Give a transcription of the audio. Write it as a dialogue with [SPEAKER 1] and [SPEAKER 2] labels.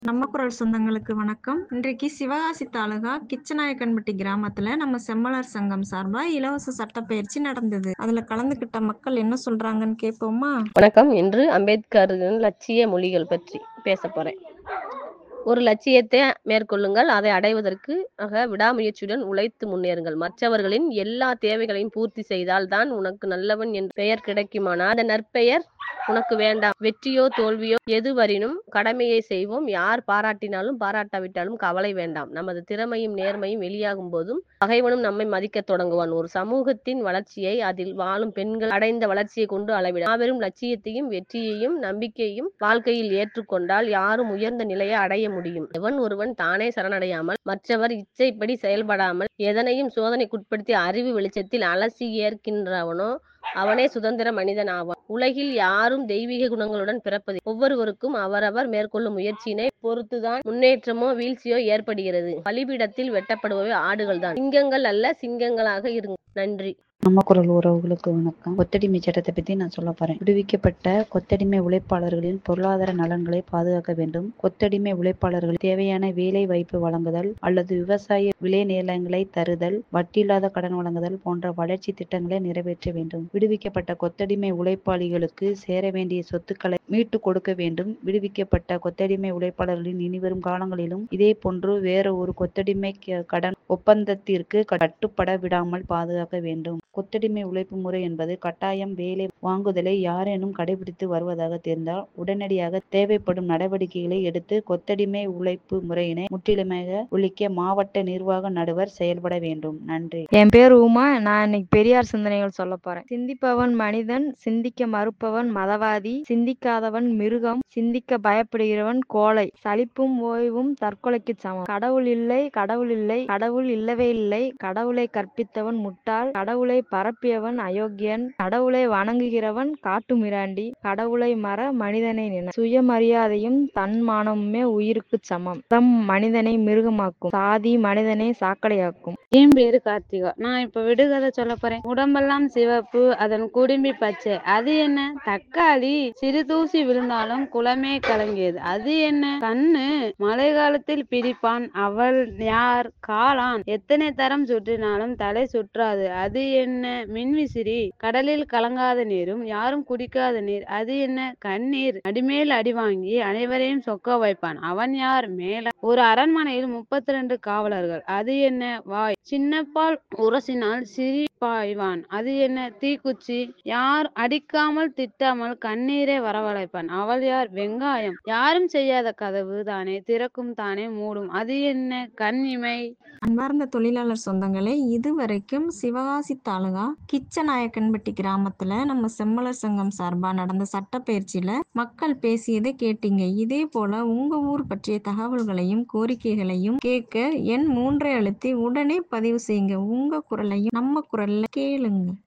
[SPEAKER 1] நம்ம குரல் சொந்தங்களுக்கு வணக்கம். இன்றைக்கு சிவகாசி தாலுகா கிச்சநாயக்கன்பட்டி கிராமத்துல நம்ம செம்மலர் சங்கம் சார்பா இலவச சட்டப்பயிற்சி நடந்தது. அதுல கலந்துக்கிட்ட மக்கள் என்ன சொல்றாங்கன்னு கேட்போமா?
[SPEAKER 2] வணக்கம் இன்று அம்பேத்கரின் லட்சிய மொழிகள் பற்றி பேசப் போறேன். ஒரு லட்சியத்தை மேற்கொள்ளுங்கள் அதை அடைவதற்கு ஆக விடாமுயற்சியுடன் உழைத்து முன்னேறுங்கள். மற்றவர்களின் எல்லா தேவைகளையும் பூர்த்தி செய்தால் தான் உனக்கு நல்லவன் என்ற பெயர் கிடைக்குமானால் அந்த நற்பெயர் உனக்கு வேண்டாம். வெற்றியோ தோல்வியோ எதுவரினும் கடமையை செய்வோம். யார் பாராட்டினாலும் பாராட்டாவிட்டாலும் கவலை வேண்டாம். நமது திறமையும் நேர்மையும் வெளியாகும் போதும் பகைவனும் நம்மை மதிக்கத் தொடங்குவான். ஒரு சமூகத்தின் வளர்ச்சியை அதில் வாழும் பெண்கள் அடைந்த வளர்ச்சியை கொண்டு அளவிட மாபெரும் லட்சியத்தையும் வெற்றியையும் நம்பிக்கையும் வாழ்க்கையில் ஏற்றுக்கொண்டால் யாரும் உயர்ந்த நிலையை அடைய முடியும். எவன் ஒருவன் தானே சரணடையாமல் மற்றவர் இச்சைப்படி செயல்படாமல் எதனையும் சோதனைக்குட்படுத்தி அறிவு வெளிச்சத்தில் அலசி ஏற்கின்றவனோ அவனே சுதந்திர மனிதன் ஆவான். உலகில் யாரும் தெய்வீக குணங்களுடன் பிறப்பதில்லை. ஒவ்வொருவருக்கும் அவரவர் மேற்கொள்ளும் முயற்சியினை பொறுத்துதான் முன்னேற்றமோ வீழ்ச்சியோ ஏற்படுகிறது. பலிபீடத்தில் வெட்டப்படுபவை ஆடுகள்தான். சிங்கங்கள் அல்ல சிங்கங்களாக இருங்கள். நன்றி.
[SPEAKER 3] நம்ம குரல் உறவுகளுக்கு வணக்கம். கொத்தடிமை சட்டத்தை பத்தி நான் சொல்ல போறேன். விடுவிக்கப்பட்ட கொத்தடிமை உழைப்பாளர்களின் பொருளாதார நலன்களை பாதுகாக்க வேண்டும். கொத்தடிமை உழைப்பாளர்களுக்கு தேவையான வேலை வாய்ப்பு வழங்குதல் அல்லது விவசாய விளைநிலங்களை தருதல், வட்டியில்லாத கடன் வழங்குதல் போன்ற வளர்ச்சி திட்டங்களை நிறைவேற்ற வேண்டும். விடுவிக்கப்பட்ட கொத்தடிமை உழைப்பாளிகளுக்கு சேர வேண்டிய சொத்துக்களை மீட்டுக் கொடுக்க வேண்டும். விடுவிக்கப்பட்ட கொத்தடிமை உழைப்பாளர்களின் இனிவரும் காலங்களிலும் இதேபோன்று வேற ஒரு கொத்தடிமை கடன் ஒப்பந்தத்திற்கு கட்டுப்பட விடாமல் பாதுகாக்க வேண்டும். கொத்தடிமை உழைப்பு முறை என்பது கட்டாயம் வேலை வாங்குதலை யாரேனும் கடைபிடித்து வருவதாக தெரிந்தால் உடனடியாக தேவைப்படும் நடவடிக்கைகளை எடுத்து கொத்தடிமை உழைப்பு முறையினை முற்றிலுமாக ஒழிக்க மாவட்ட நிர்வாக நடுவர் செயல்பட வேண்டும். நன்றி.
[SPEAKER 4] என் பேர் உமா. நான் இன்னைக்கு பெரியார் சிந்தனைகள் சொல்ல போறேன். சிந்திப்பவன் மனிதன், சிந்திக்க மறுப்பவன் மதவாதி, சிந்திக்காதவன் மிருகம், சிந்திக்க பயப்படுகிறவன் கோழை, சலிப்பும் ஓய்வும் தற்கொலைக்குச் சமம். கடவுள் இல்லை கடவுள் இல்லை கடவுள் இல்லவே இல்லை கடவுளை கற்பித்தவன் முட்டாள் கடவுளை பரப்பியவன் அயோக்கியன் கடவுளை வணங்குகிறவன் காட்டுமிராண்டி கடவுளை மற மனிதனை நினை சுயமரியாதையும் தன்மானமுமே உயிருக்குச் சமம் மதம் மனிதனை மிருகமாக்கும் சாதி மனிதனை சாக்கடையாக்கும்
[SPEAKER 5] என் பேரு கார்த்திகா நான் இப்ப விடுகதை சொல்ல போறேன் உடம்பெல்லாம் சிவப்பு அதன் குடுமி பச்சை அது என்ன தக்காளி சிறு தூசி விழுந்தாலும் குளமே கலங்கியது அது என்ன கண்ணு மழை காலத்தில் பிரிப்பான் அவள் யார் காளான் எத்தனை தரம் சுற்றினாலும் தலை சுற்றாது அது என்ன மின்விசிறி கடலில் கலங்காத நீரும் யாரும் குடிக்காத நீர் அது என்ன கண்ணீர் அடிமேல் அடி வாங்கி அனைவரையும் சொக்க வைப்பான் அவன் யார் மேல ஒரு அரண்மனையில் முப்பத்தி ரெண்டு காவலர்கள் அது என்ன வாய் சின்னப்பால் உரசினால் சிரிப்பாய்வான் அது என்ன தீக்குச்சி யார் அடிக்காமல் திட்டாமல் கண்ணீரை வரவழைப்பான் அவள் யார் வெங்காயம் யாரும் செய்யாத கதவு தானே திறக்கும் தானே மூடும் அது என்ன கண்ணிமை
[SPEAKER 1] அன்பார்ந்த தொழிலாளர் சொந்தங்களே இதுவரைக்கும் சிவகாசி தாலுகா கிச்சநாயக்கன்பட்டி கிராமத்துல நம்ம செம்மலர் சங்கம் சார்பா நடந்த சட்டப்பயிற்சியில மக்கள் பேசியதை கேட்டீங்க. இதே போல உங்க ஊர் பற்றிய தகவல்களையும் கோரிக்கைகளையும் கேட்க எண் மூன்றை அழுத்தி உடனே பதிவு செய்யுங்க. உங்க குரலையும் நம்ம குரல்ல கேளுங்க.